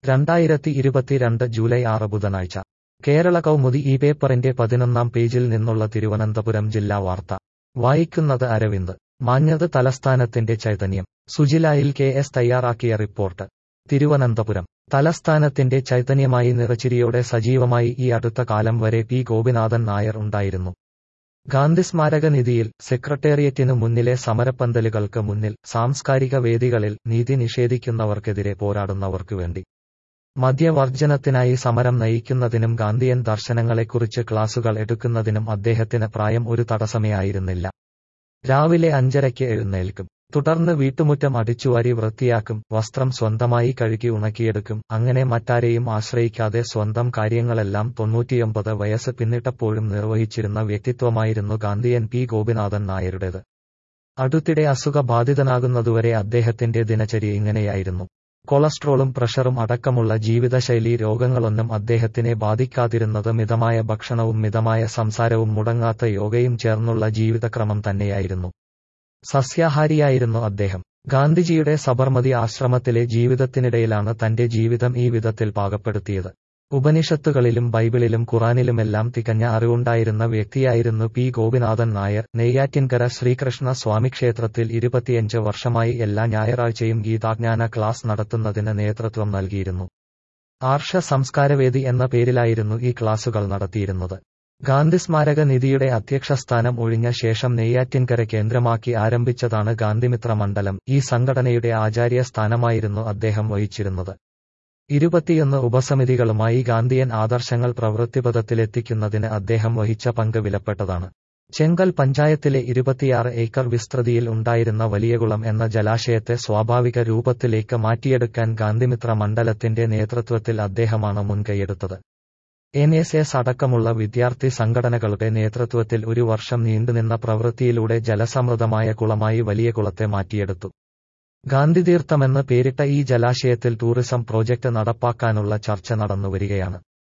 രണ്ടായിരത്തി ഇരുപത്തിരണ്ട് ജൂലൈ ആറ് ബുധനാഴ്ച കേരള കൗമുദി ഈ പേപ്പറിന്റെ പതിനൊന്നാം പേജിൽ നിന്നുള്ള തിരുവനന്തപുരം ജില്ലാ വാർത്ത വായിക്കുന്നത് അരവിന്ദ് മാഞ്ഞത് തലസ്ഥാനത്തിന്റെ ചൈതന്യം സുജിലായിൽ കെ എസ് തയ്യാറാക്കിയ റിപ്പോർട്ട് തിരുവനന്തപുരം തലസ്ഥാനത്തിന്റെ ചൈതന്യമായി നിറച്ചിരിയോടെ സജീവമായി ഈ അടുത്ത കാലം വരെ പി ഗോപിനാഥൻ നായർ ഉണ്ടായിരുന്നു ഗാന്ധി സ്മാരക നിധിയിൽ സെക്രട്ടേറിയറ്റിനു മുന്നിലെ സമരപ്പന്തലുകൾക്ക് മുന്നിൽ സാംസ്കാരിക വേദികളിൽ നീതി നിഷേധിക്കുന്നവർക്കെതിരെ പോരാടുന്നവർക്കു വേണ്ടി മദ്യവർജനത്തിനായി സമരം നയിക്കുന്നതിനും ഗാന്ധിയൻ ദർശനങ്ങളെക്കുറിച്ച് ക്ലാസുകൾ എടുക്കുന്നതിനും അദ്ദേഹത്തിന് പ്രായം ഒരു തടസ്സമേ ആയിരുന്നില്ല രാവിലെ അഞ്ചരയ്ക്ക് എഴുന്നേൽക്കും തുടർന്ന് വീട്ടുമുറ്റം അടിച്ചുവാരി വൃത്തിയാക്കും വസ്ത്രം സ്വന്തമായി കഴുകി ഉണക്കിയെടുക്കും അങ്ങനെ മറ്റാരെയും ആശ്രയിക്കാതെ സ്വന്തം കാര്യങ്ങളെല്ലാം തൊണ്ണൂറ്റിയൊമ്പത് വയസ്സ് പിന്നിട്ടപ്പോഴും നിർവഹിച്ചിരുന്ന വ്യക്തിത്വമായിരുന്നു ഗാന്ധിയൻ പി ഗോപിനാഥൻ നായരുടേത് അടുത്തിടെ അസുഖബാധിതനാകുന്നതുവരെ അദ്ദേഹത്തിന്റെ ദിനചര്യ ഇങ്ങനെയായിരുന്നു കൊളസ്ട്രോളും പ്രഷറും അടക്കമുള്ള ജീവിതശൈലീ രോഗങ്ങളൊന്നും അദ്ദേഹത്തിനെ ബാധിക്കാതിരുന്നത് മിതമായ ഭക്ഷണവും മിതമായ സംസാരവും മുടങ്ങാത്ത യോഗയും ചേർന്നുള്ള ജീവിതക്രമം തന്നെയായിരുന്നു സസ്യാഹാരിയായിരുന്നു അദ്ദേഹം ഗാന്ധിജിയുടെ സബർമതി ആശ്രമത്തിലെ ജീവിതത്തിനിടയിലാണ് തന്റെ ജീവിതം ഈ വിധത്തിൽ പാകപ്പെടുത്തിയത് ഉപനിഷത്തുകളിലും ബൈബിളിലും ഖുറാനിലുമെല്ലാം തികഞ്ഞ അറിവുണ്ടായിരുന്ന വ്യക്തിയായിരുന്നു പി ഗോപിനാഥൻ നായർ നെയ്യാറ്റിൻകര ശ്രീകൃഷ്ണ സ്വാമി ക്ഷേത്രത്തിൽ ഇരുപത്തിയഞ്ച് വർഷമായി എല്ലാ ഞായറാഴ്ചയും ഗീതാജ്ഞാന ക്ലാസ് നടത്തുന്നതിന് നേതൃത്വം നൽകിയിരുന്നു ആർഷ സംസ്കാരവേദി എന്ന പേരിലായിരുന്നു ഈ ക്ലാസുകൾ നടത്തിയിരുന്നത് ഗാന്ധി സ്മാരക നിധിയുടെ അധ്യക്ഷസ്ഥാനം ഒഴിഞ്ഞ ശേഷം നെയ്യാറ്റിൻകര കേന്ദ്രമാക്കി ആരംഭിച്ചതാണ് ഗാന്ധിമിത്ര മണ്ഡലം ഈ സംഘടനയുടെ ആചാര്യ സ്ഥാനമായിരുന്നു അദ്ദേഹം വഹിച്ചിരുന്നത് ഇരുപത്തിയൊന്ന് ഉപസമിതികളുമായി ഗാന്ധിയൻ ആദർശങ്ങൾ പ്രവൃത്തിപഥത്തിലെത്തിക്കുന്നതിന് അദ്ദേഹം വഹിച്ച പങ്ക് വിലപ്പെട്ടതാണ് ചെങ്കൽ പഞ്ചായത്തിലെ ഇരുപത്തിയാറ് ഏക്കർ വിസ്തൃതിയിൽ ഉണ്ടായിരുന്ന വലിയകുളം എന്ന ജലാശയത്തെ സ്വാഭാവിക രൂപത്തിലേക്ക് മാറ്റിയെടുക്കാൻ ഗാന്ധിമിത്ര മണ്ഡലത്തിന്റെ നേതൃത്വത്തിൽ അദ്ദേഹമാണ് മുൻകൈയെടുത്തത് എൻ എസ് എസ് അടക്കമുള്ള വിദ്യാർത്ഥി സംഘടനകളുടെ നേതൃത്വത്തിൽ ഒരു വർഷം നീണ്ടുനിന്ന പ്രവൃത്തിയിലൂടെ ജലസമൃദ്ധമായ കുളമായി വലിയ കുളത്തെ മാറ്റിയെടുത്തു ഗാന്ധിതീർത്ഥമെന്ന് പേരിട്ട ഈ ജലാശയത്തിൽ ടൂറിസം പ്രോജക്ട് നടപ്പാക്കാനുള്ള ചർച്ച നടന്നുവരികയാണ്